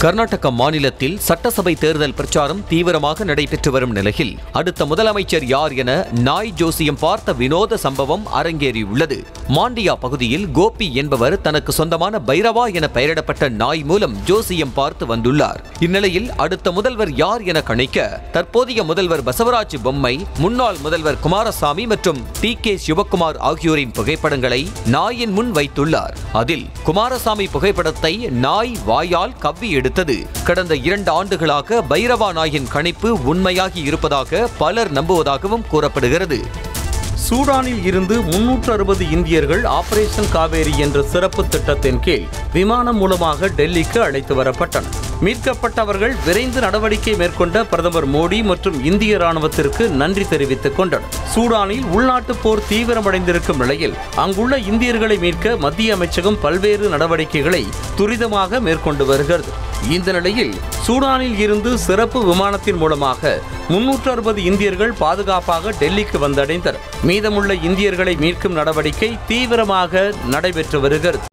கர்நாடக மாநிலத்தில் சட்டசபை தேர்தல் பிரச்சாரம் தீவிரமாக நடைபெற்று வரும் நிலையில் அடுத்த முதலமைச்சர் யார் என நாய் ஜோசியம் பார்த்த வினோத சம்பவம் அரங்கேறியுள்ளது மாண்டியா பகுதியில் கோபி என்பவர் தனக்கு சொந்தமான பைரவா என பெயரிடப்பட்ட நாய் மூலம் ஜோசியம் பார்த்து வந்துள்ளார் இந்நிலையில் அடுத்த முதல்வர் யார் என கணிக்க தற்போதைய முதல்வர் பசவராஜ் பொம்மை முன்னாள் முதல்வர் குமாரசாமி மற்றும் டி கே சிவக்குமார் ஆகியோரின் புகைப்படங்களை நாயின் முன் வைத்துள்ளார் அதில் குமாரசாமி புகைப்படத்தை நாய் வாயால் கவ்வி எடுத்தது கடந்த இரண்டு ஆண்டுகளாக பைரவா நாயின் கணிப்பு உண்மையாகி இருப்பதாக பலர் நம்புவதாகவும் கூறப்படுகிறது சூடானில் இருந்து முன்னூற்று அறுபது இந்தியர்கள் ஆபரேஷன் காவேரி என்ற சிறப்பு திட்டத்தின் கீழ் விமானம் மூலமாக டெல்லிக்கு அழைத்து வரப்பட்டனர் மீட்கப்பட்டவர்கள் விரைந்து நடவடிக்கை மேற்கொண்ட பிரதமர் மோடி மற்றும் இந்திய ராணுவத்திற்கு நன்றி தெரிவித்துக் கொண்டனர் சூடானில் உள்நாட்டு போர் தீவிரமடைந்திருக்கும் நிலையில் அங்குள்ள இந்தியர்களை மீட்க மத்திய அமைச்சகம் பல்வேறு நடவடிக்கைகளை துரிதமாக மேற்கொண்டு வருகிறது இந்த நிலையில் சூடானில் இருந்து சிறப்பு விமானத்தின் மூலமாக முன்னூற்று அறுபது இந்தியர்கள் பாதுகாப்பாக டெல்லிக்கு வந்தடைந்தனர் மீதமுள்ள இந்தியர்களை மீட்கும் நடவடிக்கை தீவிரமாக நடைபெற்று வருகிறது